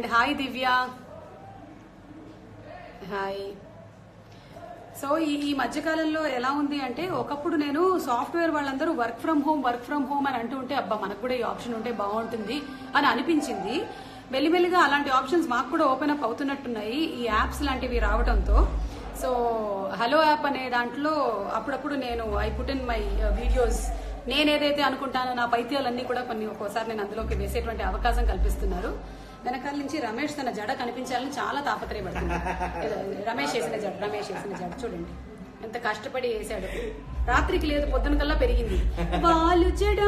And hi Divya hi so ఈ ఈ మధ్యకాలంలో ఎలా ఉంది అంటే ఒకప్పుడు నేను సాఫ్ట్వేర్ వాళ్ళందరూ work from home work from home అని అంటూ ఉంటే అబ్బా మనకు కూడా ఈ ఆప్షన్ ఉంటే బాగుంటుంది అని అనిపించింది మెల్లిమెల్లిగా అలాంటి ఆప్షన్స్ మాకు కూడా ఓపెన్ అప్ అవుతున్నట్టున్నాయి ఈ యాప్స్ లాంటివి రావడంతో సో హలో యాప్ అనే దాంట్లో అప్పుడప్పుడు నేను I put in my videos నేను ఏదైతే అనుకుంటానో నా పైత్యాలన్నీ కూడా కొన్ని ఒక్కోసారి నేను అందులోకి వేసేటువంటి అవకాశం కల్పిస్తున్నారు వెనకాల నుంచి రమేష్ తన జడ కనిపించాలని చాలా తాపత్రయపడుతుంది ఏదో రమేష్ వేసిన జడ రమేష్ వేసిన జడ చూడండి ఎంత కష్టపడి వేసాడు రాత్రికి లేదు పొద్దున కల్లా పెరిగింది వాళ్ళు జడ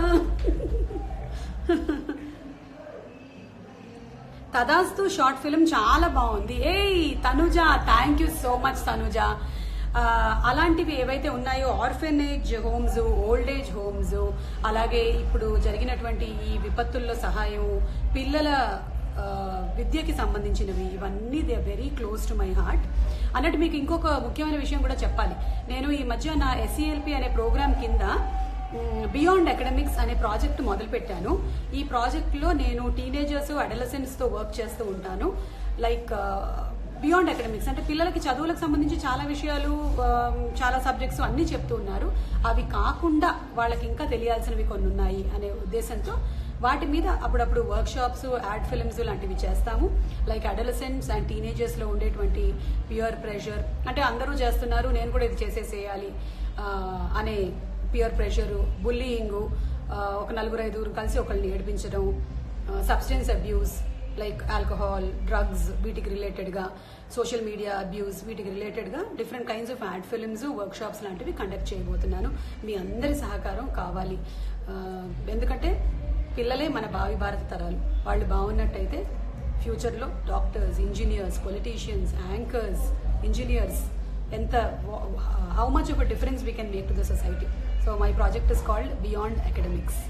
తదాస్తు షార్ట్ ఫిల్మ్ చాలా బాగుంది ఏయ్ Tanuja thank you so much Tanuja ఆ, అలాంటివి ఏవైతే ఉన్నాయో orphanage homes old age homes అలాగే ఇప్పుడు జరిగినటువంటి ఈ విపత్తుల్లో సహాయం పిల్లల ఆ, విద్యకి సంబంధించినవి ఇవన్నీ they very close to my heart అన్నట్టు మీకు ఇంకొక ముఖ్యమైన విషయం కూడా చెప్పాలి నేను ఈ మధ్య నా ఎస్సీఎల్పి అనే ప్రోగ్రామ్ కింద బియాండ్ అకాడమిక్స్ అనే ప్రాజెక్ట్ మొదలు పెట్టాను ఈ ప్రాజెక్ట్ లో నేను టీనేజర్స్ అడలసెంట్స్ తో వర్క్ చేస్తూ ఉంటాను లైక్ బియాండ్ అకాడమిక్స్ అంటే పిల్లలకి చదువులకు సంబంధించి చాలా విషయాలు ఆ, చాలా సబ్జెక్ట్స్ అన్ని చెప్తూ ఉన్నారు అవి కాకుండా వాళ్ళకి ఇంకా తెలియాల్సినవి కొన్ని ఉన్నాయి అనే ఉద్దేశంతో వాటి మీద అప్పుడప్పుడు వర్క్ షాప్స్ యాడ్ ఫిల్మ్స్ లాంటివి చేస్తాము లైక్ అడలసెంట్స్ అండ్ టీనేజర్స్ లో ఉండేటువంటి ప్యూర్ ప్రెషర్ అంటే అందరూ చేస్తున్నారు నేను కూడా ఇది చేసేసేయాలి ఆ, అనే పియర్ ప్రెషర్ బుల్లింగ్ ఒక నలుగురు ఐదుగురు కలిసి ఒకళ్ళని ఏడిపించడం substance abuse like alcohol drugs వీటికి రిలేటెడ్గా సోషల్ మీడియా అబ్యూస్ వీటికి రిలేటెడ్గా different kinds of ad films workshops లాంటివి కండక్ట్ చేయబోతున్నాను మీ అందరి సహకారం కావాలి ఆ, ఎందుకంటే పిల్లలే మన భావి భారత తరాలు వాళ్ళు బాగున్నట్టయితే ఫ్యూచర్లో doctors engineers politicians anchors engineers ఎంత how much of a difference we can make to the society so my project is called beyond academics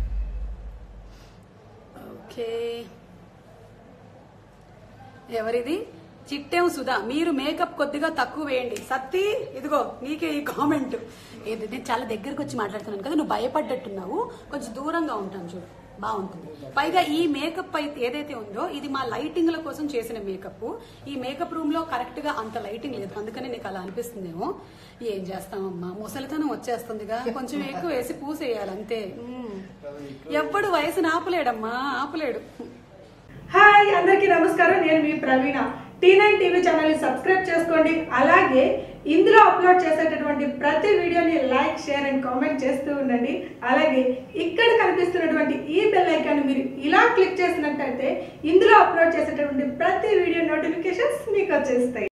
okay ఎవరిది చిట్టేం సుధా మీరు మేకప్ కొద్దిగా తక్కువ వేయండి సత్తి ఇదిగో నీకే ఈ కామెంట్ ఏది నేను చాలా దగ్గరకు వచ్చి మాట్లాడుతున్నాను కదా నువ్వు భయపడ్డట్టున్నావు కొంచెం దూరంగా ఉంటాను చూడు బాగుంటుంది పైగా ఈ మేకప్ అయితే ఏదైతే ఉందో ఇది మా లైటింగ్ల కోసం చేసిన మేకప్ ఈ మేకప్ రూమ్ లో కరెక్ట్ గా అంత లైటింగ్ లేదు అందుకని నీకు అలా అనిపిస్తుందేమో ఏం చేస్తామమ్మా ముసలితనం వచ్చేస్తుందిగా కొంచెం ఎక్కువ వేసి పూసేయాలి అంతే ఉమ్. ఎవ్వడు వయసుని ఆపలేడమ్మా ఆపలేడు హాయ్ అందరికీ నమస్కారం నేను మీ ప్రవీణ టీ నైన్ టీవీ ఛానల్ని సబ్స్క్రైబ్ చేసుకోండి అలాగే ఇందులో అప్లోడ్ చేసేటటువంటి ప్రతి వీడియోని లైక్ షేర్ అండ్ కామెంట్ చేస్తూ ఉండండి అలాగే ఇక్కడ కనిపిస్తున్నటువంటి ఈ బెల్ ఐకాన్ మీరు ఇలా క్లిక్ చేసినట్టయితే ఇందులో అప్లోడ్ చేసేటటువంటి ప్రతి వీడియో నోటిఫికేషన్స్ మీకు వచ్చేస్తాయి